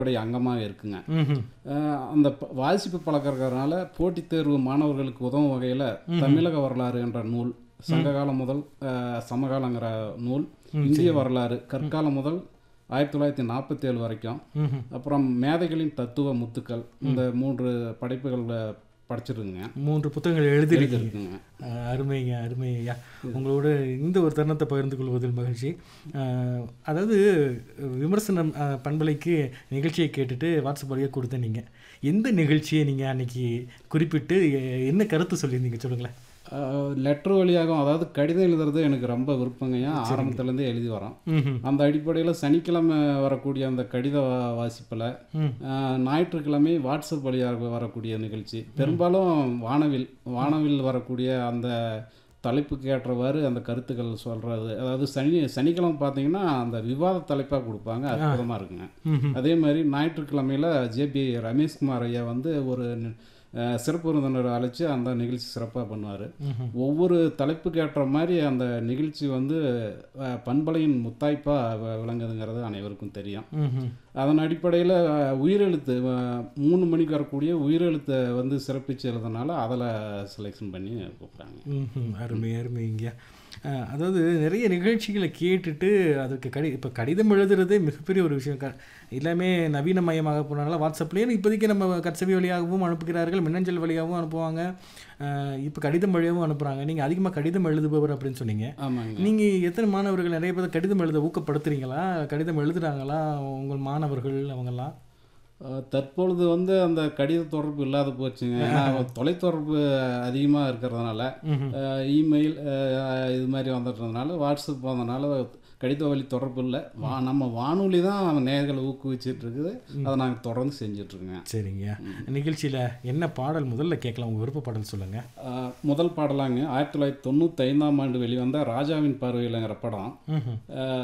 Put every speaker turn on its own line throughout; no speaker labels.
உடைய அங்கமாக இருக்குங்க
ம்ஹும்.
அஹ் அந்த ப- வாசிப்பு பழக்கம் இருக்கிறதுனால போட்டித் தேர்வு மாணவர்களுக்கு உதவும் வகையில் தமிழக வரலாறு என்ற நூல் சங்ககாலம் முதல் அஹ், சமகாலங்கிற நூல் இந்திய வரலாறு கற்காலம் முதல் ஆயிரத்தி தொள்ளாயிரத்தி நாற்பத்தி ஏழு வரைக்கும்
ம்ஹும்.
அப்புறம் மேதைகளின் தத்துவ முத்துக்கள் இந்த மூன்று படைப்புகள் படிச்சிருக்குங்க
மூன்று புத்தகங்கள் எழுதிருக்கீங்க
இருக்குங்க
அஹ் அருமைங்க அருமைங்க ஐயா உங்களோட இந்த ஒரு தருணத்தை பகிர்ந்து கொள்வதில் மகிழ்ச்சி அஹ் அதாவது விமர்சனம் அஹ், பண்பலைக்கு நிகழ்ச்சியை கேட்டுட்டு வாட்ஸ்அப் வழியாக கொடுத்த நீங்கள் எந்த நிகழ்ச்சியை நீங்கள் அன்னைக்கு குறிப்பிட்டு எ- என்ன கருத்து சொல்லியிருந்தீங்க சொல்லுங்களேன்
லெட்டர் வழியாகவும் அதாவது கடிதம் எழுதுறது எனக்கு ரொம்ப விருப்பங்கய்யா ஆரம்பத்துலேருந்தே எழுதி வரோம்
ம்ஹும்.
அந்த அடிப்படையில் சனிக்கிழமை வரக்கூடிய அந்த கடித வா- வாசிப்பில்
ம்.
ஆஹ், ஞாயிற்றுக்கிழமை வாட்ஸ்அப் வழியாக வரக்கூடிய நிகழ்ச்சி பெரும்பாலும் வானவில் வானவில் வரக்கூடிய அந்த தலைப்புக்கு ஏற்றவாறு அந்த கருத்துக்கள் சொல்கிறது அதாவது சனி சனிக்கிழமை பார்த்தீங்கன்னா அந்த விவாத தலைப்பாக கொடுப்பாங்க அற்புதமாக இருக்குங்க
ம்ஹும்.
அதே மாதிரி ஞாயிற்றுக்கிழமையில் ஜேபி ரமேஷ்குமார் ஐயா வந்து ஒரு அஹ், சிறப்பு விருந்தினர் அழைச்சி அந்த நிகழ்ச்சி சிறப்பாக பண்ணுவார்
ம்ஹும்.
ஒவ்வொரு தலைப்புக்கு ஏற்ற மாதிரி அந்த நிகழ்ச்சி வந்து அஹ், பண்பலையின் முத்தாய்ப்பாக விளங்குதுங்கிறது அனைவருக்கும் தெரியும்
ம்ஹும்.
அதன் அடிப்படையில் உயிரெழுத்து அஹ், மூணு மணிக்கு வரக்கூடிய உயிரெழுத்தை வந்து சிறப்பிச்சு எழுதுனால அதில் செலெக்ஷன் பண்ணி கூப்பிட்டாங்க
ம்ஹும். அருமை அருமைங்க அஹ், அதாவது நிறைய நிகழ்ச்சிகளை கேட்டுட்டு அதுக்கு கடி இப்போ கடிதம் எழுதுறதே மிகப்பெரிய ஒரு விஷயம் க எல்லாமே நவீனமயமாக போனால வாட்ஸ்அப்லேயே இப்போதைக்கு நம்ம கட்சவி வழியாகவும் அனுப்புகிறார்கள் மின்னஞ்சல் வழியாகவும் அனுப்புவாங்க இப்போ கடிதம் வழியாகவும் அனுப்புகிறாங்க நீங்கள் அதிகமாக கடிதம் எழுதுபவர் அப்படின்னு சொன்னீங்க
ஆமாங்க
நீங்கள் எத்தனை மாணவர்கள் நிறைய பேர் கடிதம் எழுத ஊக்கப்படுத்துறீங்களா கடிதம் எழுதுறாங்களா உங்கள் மாணவர்கள் அவங்கெல்லாம்
அஹ், தற்பொழுது வந்து அந்த கடித தொடர்பு இல்லாத போச்சுங்க ஏன்னா தொலைத்தொடர்பு அதிகமாக இருக்கிறதுனால
ம்ஹும்.
அஹ், இமெயில் அஹ், இது மாதிரி வந்துட்டதுனால வாட்ஸ்அப் வந்ததுனால கடித வழி தொடர்பு இல்லை வா நம்ம வானொலி தான் நேர்களை ஊக்குவிச்சிட்டு இருக்குது அதை நாங்கள் தொடர்ந்து செஞ்சிட்ருக்கோங்க
சரிங்க நிகழ்ச்சியில் என்ன பாடல் முதல்ல கேட்கலாம் உங்கள் விருப்ப பாடல் சொல்லுங்கள்
ஆஹ் முதல் பாடலாங்க ஆயிரத்தி தொள்ளாயிரத்தி தொண்ணூற்றி ஐந்தாம் ஆண்டு வெளிவந்த ராஜாவின் பார்வையில்ங்கிற படம்
ம்ஹும்.
ஆஹ்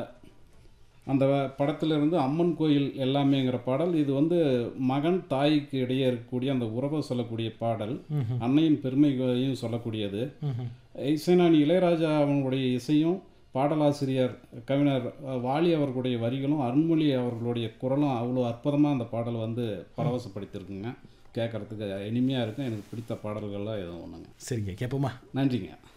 அந்த படத்திலிருந்து அம்மன் கோயில் எல்லாமேங்கிற பாடல் இது வந்து மகன் தாய்க்கு இடையே இருக்கக்கூடிய அந்த உறவை சொல்லக்கூடிய பாடல்
ம்ஹும்.
அன்னையின் பெருமைகளையும் சொல்லக்கூடியது
ம்ஹும்.
இசைஞானி இளையராஜா அவங்களுடைய இசையும் பாடலாசிரியர் கவிஞர் அஹ், வாலி அவர்களுடைய வரிகளும் அருண்மொழி அவர்களுடைய குரலும் அவ்வளோ அற்புதமாக அந்த பாடல் வந்து பரவசப்படுத்தியிருக்குங்க கேட்குறதுக்கு இனிமையாக இருக்கும் எனக்கு பிடித்த பாடல்கள்லாம் எதுவும் ஒன்றுங்க
சரிங்க கேட்போமா
நன்றிங்க